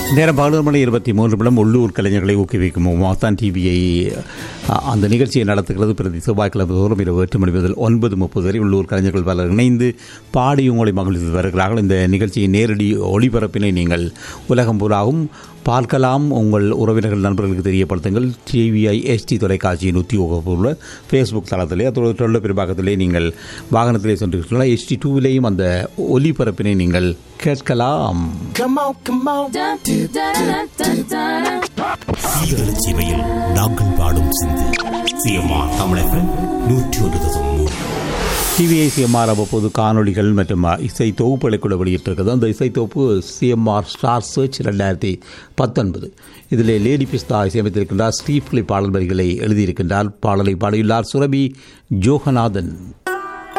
நேரம் பதினொரு மணி இருபத்தி மூன்று நிமிடம் உள்ளூர் கலைஞர்களை ஊக்குவிக்கும் மாத்தான் டிவியை அ, அந்த நிகழ்ச்சியை நடத்துகிறது பிரதி செவ்வாய்க்கிழமை தோறும் இரவு எட்டு மணி முதல் ஒன்பது முப்பது வரை உள்ளூர் கலைஞர்கள் பலர் இணைந்து பாடி உங்களை மகிழ்ந்து வருகிறார்கள் இந்த நிகழ்ச்சியின் நேரடி ஒளிபரப்பினை நீங்கள் உலகம் பூராவும் பார்க்கலாம் உங்கள் உறவினர்கள் நண்பர்களுக்கு தெரியப்படுத்துங்கள் டிவிஐ எஸ்டி தொலைக்காட்சியின் உத்தியோகபூர்வ ஃபேஸ்புக் தளத்திலே அதோடு தொழில் பெரும்பாக்கத்திலே நீங்கள் வாகனத்திலே சென்றிருக்கலாம் எஸ்டி டூவிலேயும் அந்த ஒலிபரப்பினை நீங்கள் கேட்கலாம் Come on, come on. dun, dun, dun, dun, dun. சீதள சீமையில் நாங்கள் பாடும் சிந்து சிஎம்ஆர் தமிழகம் நூற்றி ஒன்று தசம் மூன்று டிவிஐ சிஎம்ஆர் அவ்வப்போது காணொளிகள் மற்றும் இசை தொகுப்புகளை கூட வெளியிட்டிருக்கிறது அந்த இசை தொகுப்பு சிஎம்ஆர் ஸ்டார் சர்ச் ரெண்டாயிரத்தி பத்தொன்பது இதில் லேடி பிஸ்தா இசையமைத்திருக்கின்றார் ஸ்டீப் கிளி பாடல் வரிகளை எழுதியிருக்கின்றார் பாடலை பாடியுள்ளார் சுரபி ஜோகநாதன்